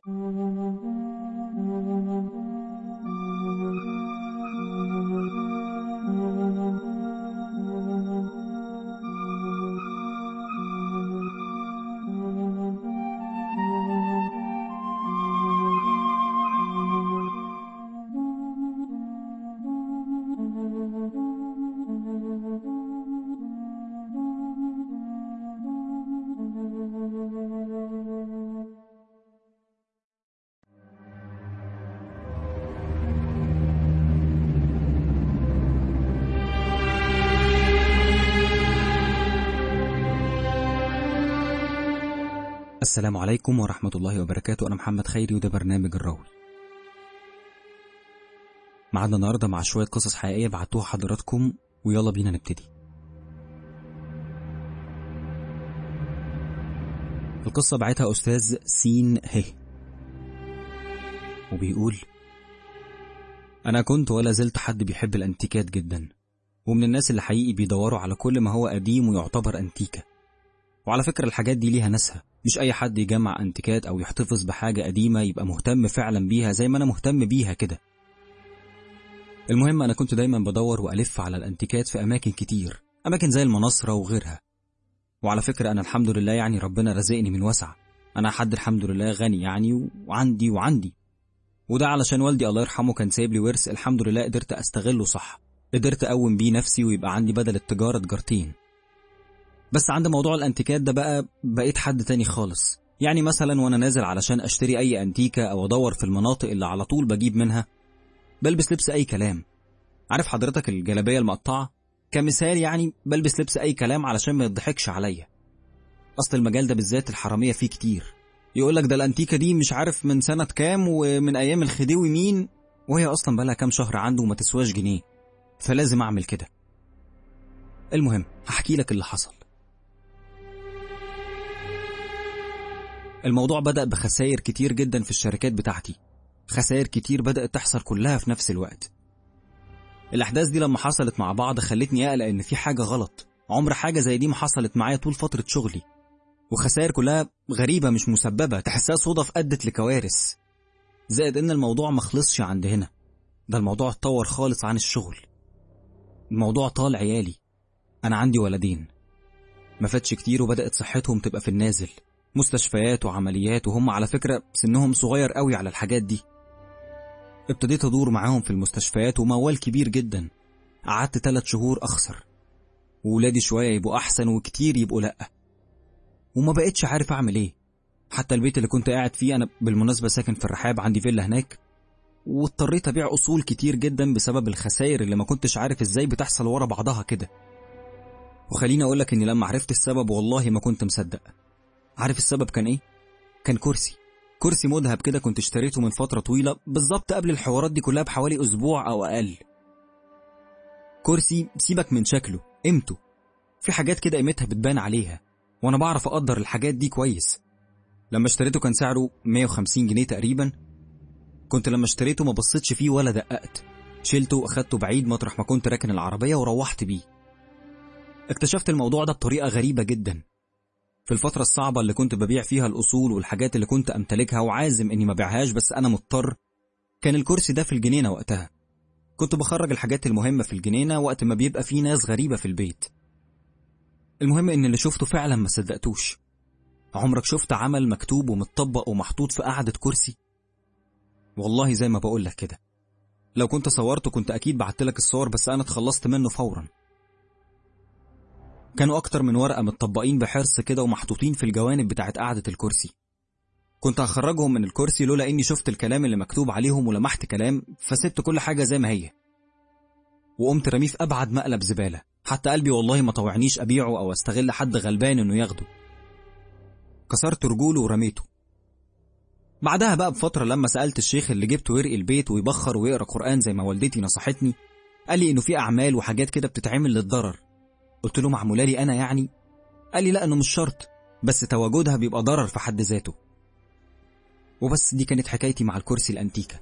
السلام عليكم ورحمة الله وبركاته أنا محمد خيري وده برنامج الراوي معادنا النهاردة مع شوية قصص حقيقية بعتوها حضراتكم ويلا بينا نبتدي القصة بعتها أستاذ سين هه وبيقول أنا كنت ولا زلت حد بيحب الأنتيكات جدا ومن الناس اللي حقيقي بيدوروا على كل ما هو قديم ويعتبر أنتيكة وعلى فكرة الحاجات دي ليها ناسها مش أي حد يجمع أنتيكات أو يحتفظ بحاجة قديمة يبقى مهتم فعلا بيها زي ما أنا مهتم بيها كده المهم أنا كنت دايما بدور وألف على الأنتيكات في أماكن كتير أماكن زي المناصرة وغيرها وعلى فكرة أنا الحمد لله يعني ربنا رزقني من وسع أنا حد الحمد لله غني يعني وعندي وعندي وده علشان والدي الله يرحمه كان سايب لي ورث الحمد لله قدرت أستغله صح قدرت أقوم بيه نفسي ويبقى عندي بدل التجارة تجارتين بس عند موضوع الانتيكات ده بقى بقيت حد تاني خالص يعني مثلا وانا نازل علشان اشتري اي انتيكة او ادور في المناطق اللي على طول بجيب منها بلبس لبس اي كلام عارف حضرتك الجلابية المقطعة كمثال يعني بلبس لبس اي كلام علشان ما يضحكش عليا اصل المجال ده بالذات الحرامية فيه كتير يقولك ده الانتيكة دي مش عارف من سنة كام ومن ايام الخديوي مين وهي اصلا بقالها كام شهر عنده وما تسواش جنيه فلازم اعمل كده المهم هحكي لك اللي حصل الموضوع بدأ بخسائر كتير جدا في الشركات بتاعتي خسائر كتير بدأت تحصل كلها في نفس الوقت الأحداث دي لما حصلت مع بعض خلتني أقلق إن في حاجة غلط عمر حاجة زي دي ما حصلت معايا طول فترة شغلي وخسائر كلها غريبة مش مسببة تحسها صدف أدت لكوارث زائد إن الموضوع مخلصش عند هنا ده الموضوع اتطور خالص عن الشغل الموضوع طال عيالي أنا عندي ولدين ما فاتش كتير وبدأت صحتهم تبقى في النازل مستشفيات وعمليات وهم على فكرة سنهم صغير قوي على الحاجات دي ابتديت أدور معاهم في المستشفيات وموال كبير جدا قعدت ثلاث شهور أخسر وولادي شوية يبقوا أحسن وكتير يبقوا لأ وما بقتش عارف أعمل إيه حتى البيت اللي كنت قاعد فيه أنا بالمناسبة ساكن في الرحاب عندي فيلا هناك واضطريت أبيع أصول كتير جدا بسبب الخسائر اللي ما كنتش عارف إزاي بتحصل ورا بعضها كده وخليني أقولك إني لما عرفت السبب والله ما كنت مصدق عارف السبب كان ايه؟ كان كرسي كرسي مذهب كده كنت اشتريته من فترة طويلة بالظبط قبل الحوارات دي كلها بحوالي أسبوع أو أقل كرسي سيبك من شكله قيمته في حاجات كده قيمتها بتبان عليها وأنا بعرف أقدر الحاجات دي كويس لما اشتريته كان سعره 150 جنيه تقريبا كنت لما اشتريته ما بصيتش فيه ولا دققت شلته وأخدته بعيد مطرح ما كنت راكن العربية وروحت بيه اكتشفت الموضوع ده بطريقة غريبة جدا في الفترة الصعبة اللي كنت ببيع فيها الأصول والحاجات اللي كنت أمتلكها وعازم إني ما بيعهاش بس أنا مضطر كان الكرسي ده في الجنينة وقتها كنت بخرج الحاجات المهمة في الجنينة وقت ما بيبقى في ناس غريبة في البيت المهم إن اللي شفته فعلا ما صدقتوش عمرك شفت عمل مكتوب ومتطبق ومحطوط في قعدة كرسي والله زي ما بقولك كده لو كنت صورته كنت أكيد بعتلك الصور بس أنا اتخلصت منه فوراً كانوا أكتر من ورقة متطبقين بحرص كده ومحطوطين في الجوانب بتاعت قعدة الكرسي كنت هخرجهم من الكرسي لولا إني شفت الكلام اللي مكتوب عليهم ولمحت كلام فسبت كل حاجة زي ما هي وقمت رميه في أبعد مقلب زبالة حتى قلبي والله ما طوعنيش أبيعه أو أستغل حد غلبان إنه ياخده كسرت رجوله ورميته بعدها بقى بفترة لما سألت الشيخ اللي جبته يرقي البيت ويبخر ويقرأ قرآن زي ما والدتي نصحتني قال لي إنه في أعمال وحاجات كده بتتعمل للضرر قلت له معمولة لي أنا يعني قال لي لا إنه مش شرط بس تواجدها بيبقى ضرر في حد ذاته وبس دي كانت حكايتي مع الكرسي الأنتيكة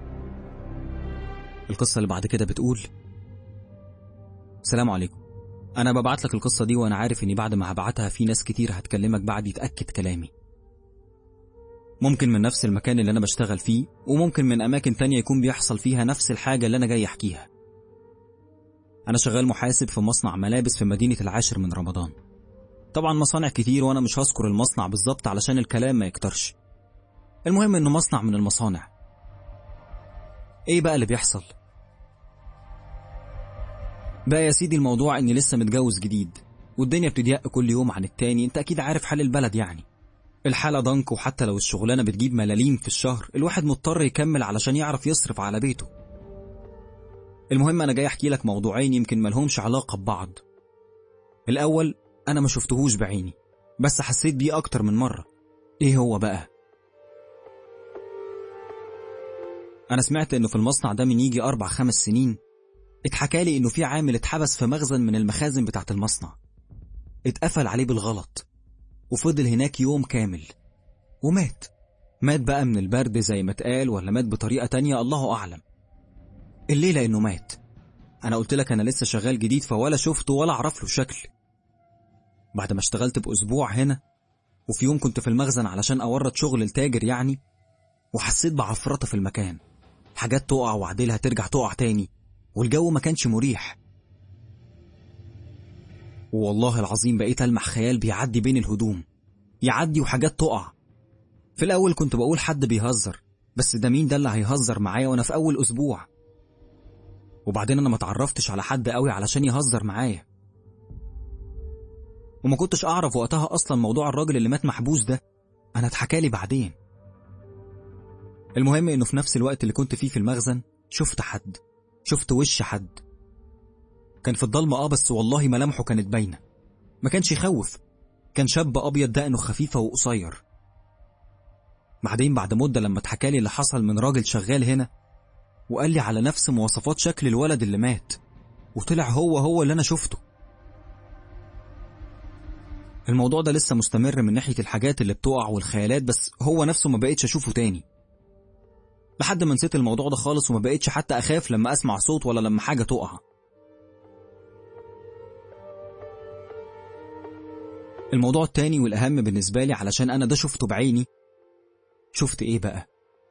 القصة اللي بعد كده بتقول السلام عليكم أنا ببعت لك القصة دي وأنا عارف إني بعد ما هبعتها في ناس كتير هتكلمك بعد يتأكد كلامي ممكن من نفس المكان اللي أنا بشتغل فيه وممكن من أماكن تانية يكون بيحصل فيها نفس الحاجة اللي أنا جاي أحكيها أنا شغال محاسب في مصنع ملابس في مدينة العاشر من رمضان طبعا مصانع كتير وأنا مش هذكر المصنع بالظبط علشان الكلام ما يكترش المهم إنه مصنع من المصانع إيه بقى اللي بيحصل؟ بقى يا سيدي الموضوع إني لسه متجوز جديد والدنيا بتضيق كل يوم عن التاني أنت أكيد عارف حال البلد يعني الحالة ضنك وحتى لو الشغلانة بتجيب ملاليم في الشهر الواحد مضطر يكمل علشان يعرف يصرف على بيته المهم أنا جاي أحكي لك موضوعين يمكن ملهمش علاقة ببعض الأول أنا ما شفتهوش بعيني بس حسيت بيه أكتر من مرة إيه هو بقى؟ أنا سمعت إنه في المصنع ده من يجي أربع خمس سنين اتحكالي إنه في عامل اتحبس في مخزن من المخازن بتاعة المصنع اتقفل عليه بالغلط وفضل هناك يوم كامل ومات مات بقى من البرد زي ما اتقال ولا مات بطريقة تانية الله أعلم الليلة إنه مات أنا قلت لك أنا لسه شغال جديد فولا شفته ولا أعرف له شكل بعد ما اشتغلت بأسبوع هنا وفي يوم كنت في المخزن علشان أورط شغل التاجر يعني وحسيت بعفرطة في المكان حاجات تقع وعديلها ترجع تقع تاني والجو ما كانش مريح والله العظيم بقيت ألمح خيال بيعدي بين الهدوم يعدي وحاجات تقع في الأول كنت بقول حد بيهزر بس ده مين ده اللي هيهزر معايا وأنا في أول أسبوع وبعدين أنا ما تعرفتش على حد قوي علشان يهزر معايا وما كنتش أعرف وقتها أصلا موضوع الراجل اللي مات محبوس ده أنا اتحكالي بعدين المهم إنه في نفس الوقت اللي كنت فيه في المخزن شفت حد شفت وش حد كان في الضلمة اه بس والله ملامحه كانت باينة ما كانش يخوف كان شاب أبيض دقنه خفيفة وقصير بعدين بعد مدة لما اتحكالي اللي حصل من راجل شغال هنا وقال لي على نفس مواصفات شكل الولد اللي مات وطلع هو هو اللي أنا شفته الموضوع ده لسه مستمر من ناحية الحاجات اللي بتقع والخيالات بس هو نفسه ما بقيتش أشوفه تاني لحد ما نسيت الموضوع ده خالص وما بقيتش حتى أخاف لما أسمع صوت ولا لما حاجة تقع الموضوع التاني والأهم بالنسبة لي علشان أنا ده شفته بعيني شفت إيه بقى؟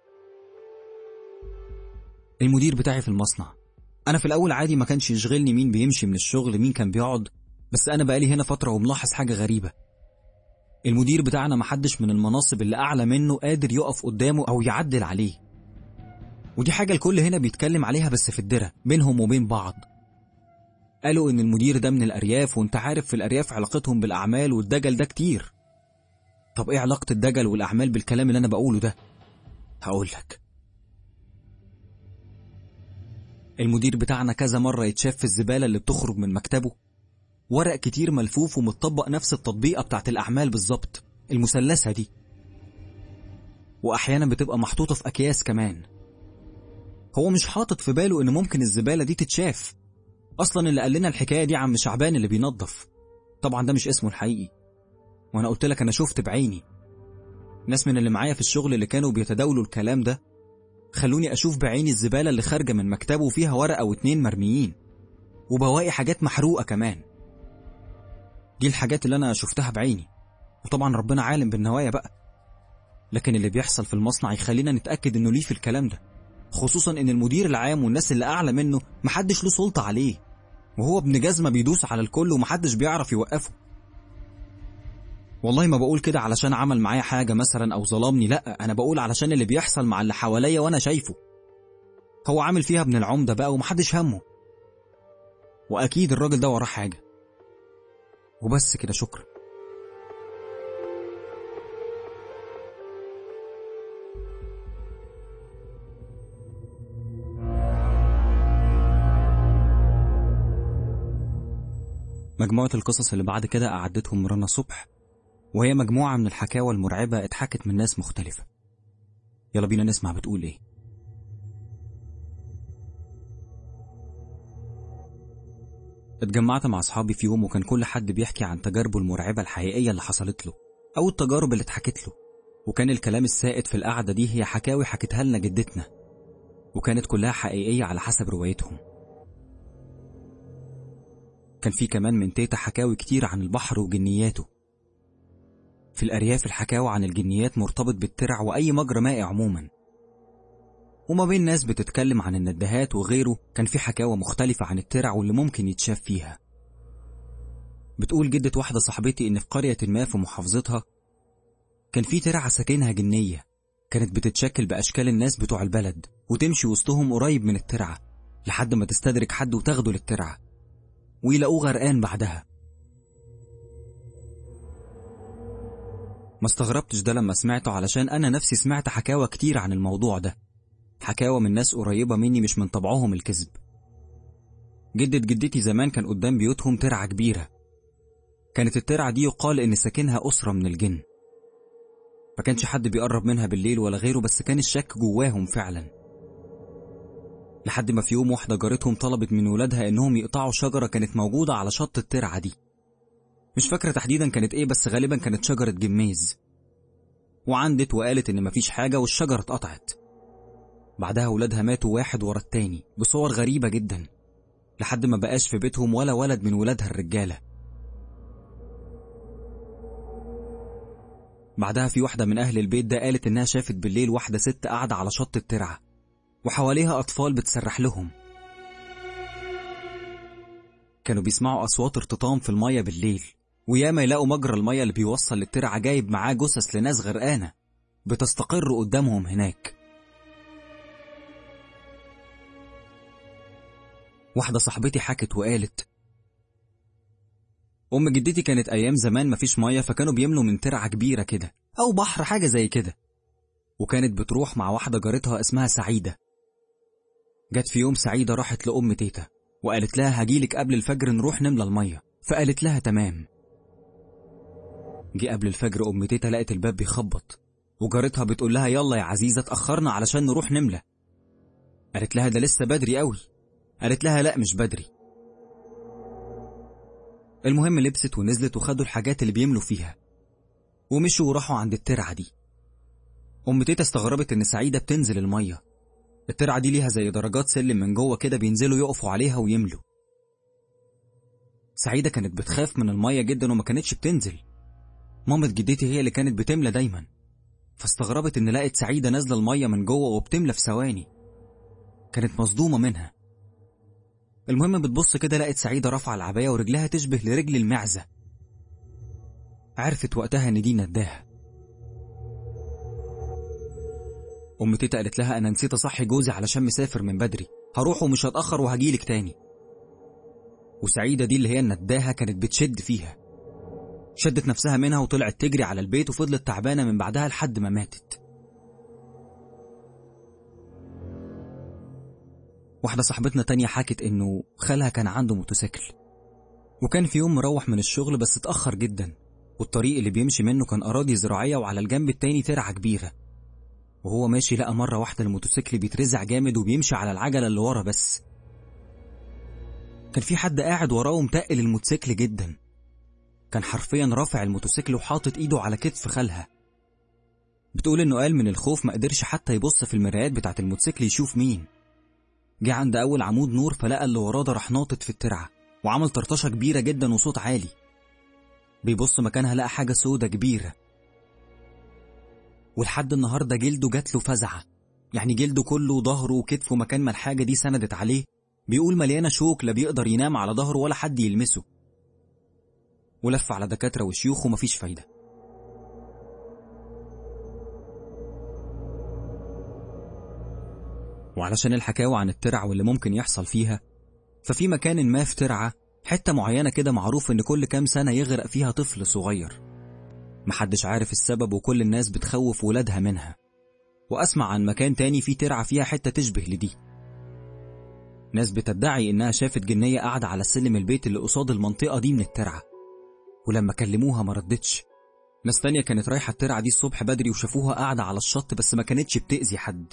المدير بتاعي في المصنع أنا في الأول عادي ما كانش يشغلني مين بيمشي من الشغل مين كان بيقعد بس أنا بقالي هنا فترة وملاحظ حاجة غريبة المدير بتاعنا محدش من المناصب اللي أعلى منه قادر يقف قدامه أو يعدل عليه ودي حاجة الكل هنا بيتكلم عليها بس في الدرة بينهم وبين بعض قالوا إن المدير ده من الأرياف وأنت عارف في الأرياف علاقتهم بالأعمال والدجل ده كتير طب إيه علاقة الدجل والأعمال بالكلام اللي أنا بقوله ده؟ هقول لك المدير بتاعنا كذا مرة يتشاف في الزبالة اللي بتخرج من مكتبه ورق كتير ملفوف ومتطبق نفس التطبيقة بتاعت الأعمال بالظبط المثلثة دي وأحيانا بتبقى محطوطة في أكياس كمان هو مش حاطط في باله إن ممكن الزبالة دي تتشاف أصلا اللي قال لنا الحكاية دي عم شعبان اللي بينظف طبعا ده مش اسمه الحقيقي وأنا قلت لك أنا شفت بعيني ناس من اللي معايا في الشغل اللي كانوا بيتداولوا الكلام ده خلوني أشوف بعيني الزبالة اللي خارجة من مكتبه فيها ورقة واتنين مرميين وبواقي حاجات محروقة كمان دي الحاجات اللي أنا شفتها بعيني وطبعا ربنا عالم بالنوايا بقى لكن اللي بيحصل في المصنع يخلينا نتأكد إنه ليه في الكلام ده خصوصا إن المدير العام والناس اللي أعلى منه محدش له سلطة عليه وهو ابن جزمة بيدوس على الكل ومحدش بيعرف يوقفه والله ما بقول كده علشان عمل معايا حاجة مثلا أو ظلمني لأ أنا بقول علشان اللي بيحصل مع اللي حواليا وأنا شايفه هو عامل فيها ابن العمدة بقى ومحدش همه وأكيد الراجل ده وراه حاجة وبس كده شكرا مجموعة القصص اللي بعد كده أعدتهم رنا صبح وهي مجموعة من الحكاوى المرعبة اتحكت من ناس مختلفة يلا بينا نسمع بتقول ايه اتجمعت مع أصحابي في يوم وكان كل حد بيحكي عن تجاربه المرعبة الحقيقية اللي حصلت له أو التجارب اللي اتحكت له وكان الكلام السائد في القعدة دي هي حكاوي حكتها لنا جدتنا وكانت كلها حقيقية على حسب روايتهم كان في كمان من تيتا حكاوي كتير عن البحر وجنياته في الأرياف الحكاوي عن الجنيات مرتبط بالترع وأي مجرى مائي عموما وما بين ناس بتتكلم عن الندهات وغيره كان في حكاوى مختلفة عن الترع واللي ممكن يتشاف فيها بتقول جدة واحدة صاحبتي إن في قرية ما في محافظتها كان في ترعة ساكنها جنية كانت بتتشكل بأشكال الناس بتوع البلد وتمشي وسطهم قريب من الترعة لحد ما تستدرك حد وتاخده للترعة ويلاقوه غرقان بعدها ما استغربتش ده لما سمعته علشان أنا نفسي سمعت حكاوى كتير عن الموضوع ده حكاوى من ناس قريبة مني مش من طبعهم الكذب جدة جدتي زمان كان قدام بيوتهم ترعة كبيرة كانت الترعة دي يقال إن ساكنها أسرة من الجن ما كانش حد بيقرب منها بالليل ولا غيره بس كان الشك جواهم فعلا لحد ما في يوم واحدة جارتهم طلبت من ولادها إنهم يقطعوا شجرة كانت موجودة على شط الترعة دي مش فاكرة تحديدا كانت إيه بس غالبا كانت شجرة جميز وعندت وقالت إن مفيش حاجة والشجرة اتقطعت بعدها ولادها ماتوا واحد ورا التاني بصور غريبة جدا لحد ما بقاش في بيتهم ولا ولد من ولادها الرجالة بعدها في واحدة من أهل البيت ده قالت إنها شافت بالليل واحدة ست قاعدة على شط الترعة وحواليها أطفال بتسرح لهم كانوا بيسمعوا أصوات ارتطام في المية بالليل وياما يلاقوا مجرى المية اللي بيوصل للترعة جايب معاه جثث لناس غرقانة بتستقر قدامهم هناك واحدة صاحبتي حكت وقالت أم جدتي كانت أيام زمان مفيش مية فكانوا بيملوا من ترعة كبيرة كده أو بحر حاجة زي كده وكانت بتروح مع واحدة جارتها اسمها سعيدة جت في يوم سعيدة راحت لأم تيتا وقالت لها هجيلك قبل الفجر نروح نملى المية فقالت لها تمام جه قبل الفجر أم تيتا لقت الباب بيخبط وجارتها بتقول لها يلا يا عزيزة اتأخرنا علشان نروح نملى قالت لها ده لسه بدري قوي قالت لها لا مش بدري المهم لبست ونزلت وخدوا الحاجات اللي بيملوا فيها ومشوا وراحوا عند الترعة دي أم تيتا استغربت إن سعيدة بتنزل المية الترعة دي ليها زي درجات سلم من جوه كده بينزلوا يقفوا عليها ويملوا سعيدة كانت بتخاف من المية جدا وما كانتش بتنزل مامة جدتي هي اللي كانت بتملى دايما فاستغربت إن لقت سعيدة نازلة المية من جوه وبتملى في ثواني كانت مصدومة منها المهم بتبص كده لقت سعيدة رافعة العباية ورجلها تشبه لرجل المعزة عرفت وقتها إن دي نداها أم تيتا قالت لها أنا نسيت أصحي جوزي علشان مسافر من بدري هروح ومش هتأخر وهجيلك تاني وسعيدة دي اللي هي النداهة كانت بتشد فيها شدت نفسها منها وطلعت تجري على البيت وفضلت تعبانة من بعدها لحد ما ماتت واحدة صاحبتنا تانية حكت إنه خالها كان عنده موتوسيكل وكان في يوم مروح من الشغل بس اتأخر جدا والطريق اللي بيمشي منه كان أراضي زراعية وعلى الجنب التاني ترعة كبيرة وهو ماشي لقى مرة واحدة الموتوسيكل بيترزع جامد وبيمشي على العجلة اللي ورا بس كان في حد قاعد وراه ومتقل الموتوسيكل جدا كان حرفيا رافع الموتوسيكل وحاطط ايده على كتف خالها بتقول انه قال من الخوف ما قدرش حتى يبص في المرايات بتاعة الموتوسيكل يشوف مين جه عند اول عمود نور فلقى اللي وراه ده راح ناطط في الترعه وعمل طرطشه كبيره جدا وصوت عالي بيبص مكانها لقى حاجه سودة كبيره ولحد النهارده جلده جات له فزعه يعني جلده كله وظهره وكتفه مكان ما الحاجه دي سندت عليه بيقول مليانه شوك لا بيقدر ينام على ظهره ولا حد يلمسه ولف على دكاتره وشيوخ ومفيش فايده وعلشان الحكاوى عن الترع واللي ممكن يحصل فيها ففي مكان ما في ترعة حتة معينة كده معروف إن كل كام سنة يغرق فيها طفل صغير محدش عارف السبب وكل الناس بتخوف ولادها منها وأسمع عن مكان تاني فيه ترعة فيها حتة تشبه لدي ناس بتدعي إنها شافت جنية قاعدة على سلم البيت اللي قصاد المنطقة دي من الترعة ولما كلموها ما ردتش ناس تانية كانت رايحة الترعة دي الصبح بدري وشافوها قاعدة على الشط بس ما كانتش بتأذي حد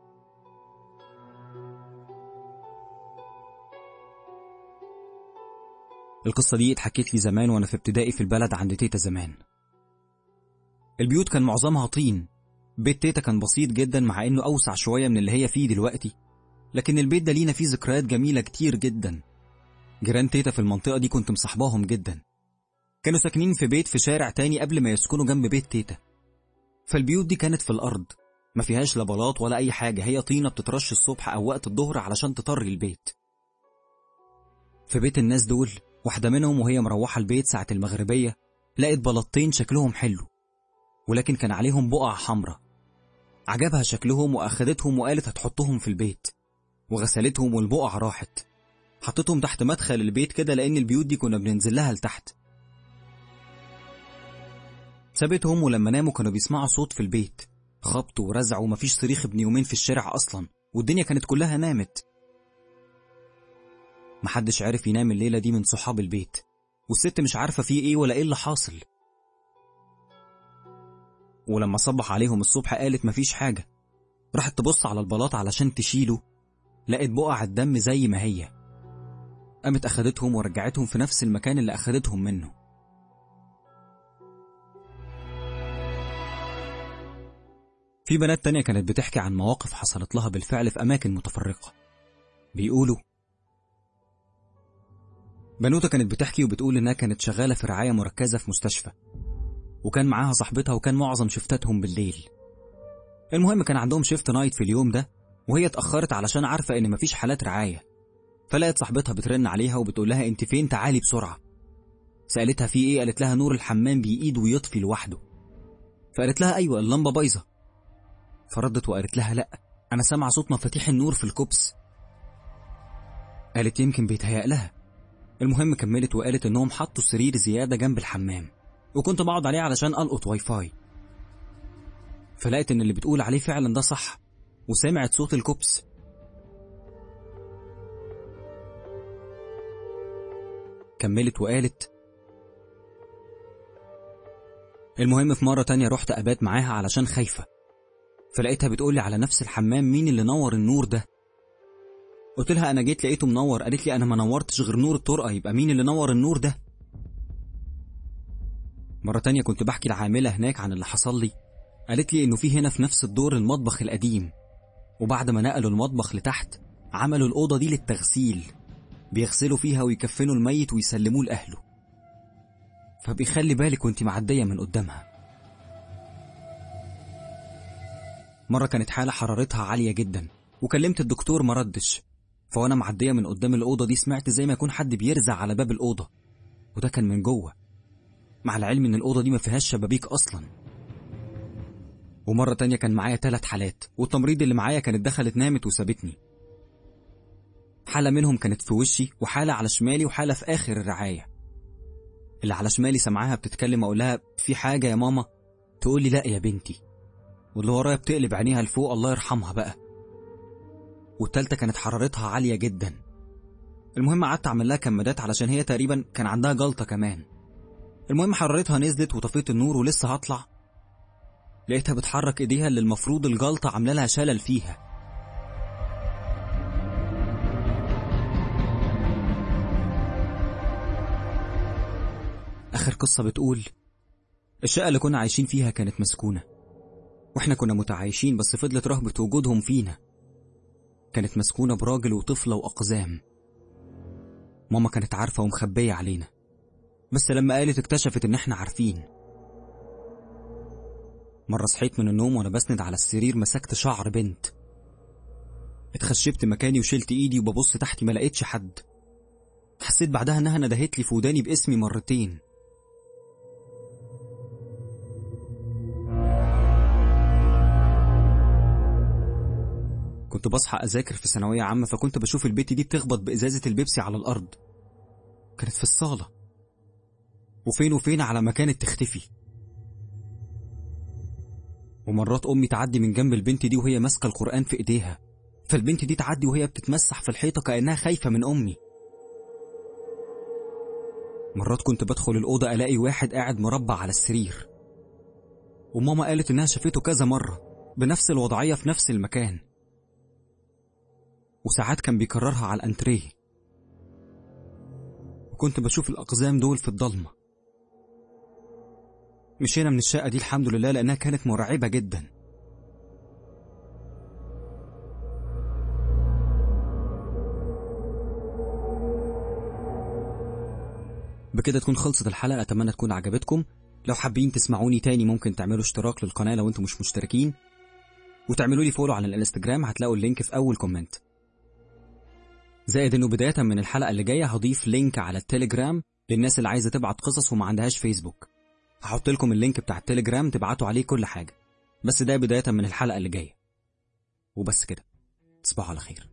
القصة دي اتحكيت لي زمان وأنا في ابتدائي في البلد عند تيتا زمان البيوت كان معظمها طين بيت تيتا كان بسيط جدا مع إنه أوسع شوية من اللي هي فيه دلوقتي لكن البيت ده لينا فيه ذكريات جميلة كتير جدا جيران تيتا في المنطقة دي كنت مصاحباهم جدا كانوا ساكنين في بيت في شارع تاني قبل ما يسكنوا جنب بيت تيتا فالبيوت دي كانت في الأرض ما فيهاش لا بلاط ولا أي حاجة هي طينة بتترش الصبح أو وقت الظهر علشان تطري البيت في بيت الناس دول واحدة منهم وهي مروحة البيت ساعة المغربية لقت بلاطين شكلهم حلو ولكن كان عليهم بقع حمراء عجبها شكلهم وأخدتهم وقالت هتحطهم في البيت وغسلتهم والبقع راحت حطيتهم تحت مدخل البيت كده لأن البيوت دي كنا بننزل لها لتحت سابتهم ولما ناموا كانوا بيسمعوا صوت في البيت خبط ورزع ومفيش صريخ ابن يومين في الشارع أصلا والدنيا كانت كلها نامت محدش عارف ينام الليلة دي من صحاب البيت والست مش عارفة فيه ايه ولا ايه اللي حاصل ولما صبح عليهم الصبح قالت مفيش حاجة راحت تبص على البلاط علشان تشيله لقت بقع الدم زي ما هي قامت أخدتهم ورجعتهم في نفس المكان اللي أخدتهم منه في بنات تانية كانت بتحكي عن مواقف حصلت لها بالفعل في أماكن متفرقة بيقولوا بنوتة كانت بتحكي وبتقول إنها كانت شغالة في رعاية مركزة في مستشفى وكان معاها صاحبتها وكان معظم شفتاتهم بالليل المهم كان عندهم شيفت نايت في اليوم ده وهي اتأخرت علشان عارفة إن مفيش حالات رعاية فلقت صاحبتها بترن عليها وبتقول لها انت فين تعالي بسرعة سألتها في ايه قالت لها نور الحمام بيقيد ويطفي لوحده فقالت لها ايوه اللمبة بايظة فردت وقالت لها لا انا سامعة صوت مفاتيح النور في الكوبس قالت يمكن بيتهيأ لها المهم كملت وقالت انهم حطوا سرير زيادة جنب الحمام وكنت بقعد عليه علشان القط واي فاي فلقيت ان اللي بتقول عليه فعلا ده صح وسمعت صوت الكوبس كملت وقالت المهم في مرة تانية رحت أبات معاها علشان خايفة فلقيتها بتقولي على نفس الحمام مين اللي نور النور ده قلت لها أنا جيت لقيته منور قالت لي أنا ما نورتش غير نور الطرقة يبقى مين اللي نور النور ده مرة تانية كنت بحكي العاملة هناك عن اللي حصل لي قالت لي إنه في هنا في نفس الدور المطبخ القديم وبعد ما نقلوا المطبخ لتحت عملوا الأوضة دي للتغسيل بيغسلوا فيها ويكفنوا الميت ويسلموه لأهله فبيخلي بالك وانت معدية من قدامها مرة كانت حالة حرارتها عالية جدا وكلمت الدكتور مردش فوانا معدية من قدام الأوضة دي سمعت زي ما يكون حد بيرزع على باب الأوضة وده كان من جوه مع العلم ان الأوضة دي ما فيهاش شبابيك أصلا ومرة تانية كان معايا ثلاث حالات والتمريض اللي معايا كانت دخلت نامت وسابتني حالة منهم كانت في وشي وحالة على شمالي وحالة في آخر الرعاية اللي على شمالي سمعاها بتتكلم أقول لها في حاجة يا ماما تقول لي لا يا بنتي واللي ورايا بتقلب عينيها لفوق الله يرحمها بقى والتالتة كانت حرارتها عالية جدا المهم قعدت أعمل لها كمادات علشان هي تقريبا كان عندها جلطة كمان المهم حرارتها نزلت وطفيت النور ولسه هطلع لقيتها بتحرك ايديها اللي المفروض الجلطة عاملة لها شلل فيها آخر قصة بتقول الشقة اللي كنا عايشين فيها كانت مسكونة واحنا كنا متعايشين بس فضلت رهبة وجودهم فينا كانت مسكونة براجل وطفلة وأقزام ماما كانت عارفة ومخبية علينا بس لما قالت اكتشفت ان احنا عارفين مرة صحيت من النوم وانا بسند على السرير مسكت شعر بنت اتخشبت مكاني وشلت ايدي وببص تحتي ما لقيتش حد حسيت بعدها انها ندهت لي في وداني باسمي مرتين كنت بصحى أذاكر في ثانوية عامة فكنت بشوف البت دي بتخبط بإزازة البيبسي على الأرض كانت في الصالة وفين وفين على ما كانت تختفي ومرات أمي تعدي من جنب البنت دي وهي ماسكة القرآن في إيديها فالبنت دي تعدي وهي بتتمسح في الحيطة كأنها خايفة من أمي مرات كنت بدخل الأوضة ألاقي واحد قاعد مربع على السرير وماما قالت إنها شافته كذا مرة بنفس الوضعية في نفس المكان وساعات كان بيكررها على الأنتريه وكنت بشوف الأقزام دول في الضلمة مشينا من الشقة دي الحمد لله لأنها كانت مرعبة جدا بكده تكون خلصت الحلقة أتمنى تكون عجبتكم لو حابين تسمعوني تاني ممكن تعملوا اشتراك للقناة لو انتم مش مشتركين وتعملوا لي فولو على الانستجرام هتلاقوا اللينك في أول كومنت زائد انه بداية من الحلقة اللي جاية هضيف لينك على التليجرام للناس اللي عايزة تبعت قصص وما عندهاش فيسبوك هحط لكم اللينك بتاع التليجرام تبعتوا عليه كل حاجة بس ده بداية من الحلقة اللي جاية وبس كده تصبحوا على خير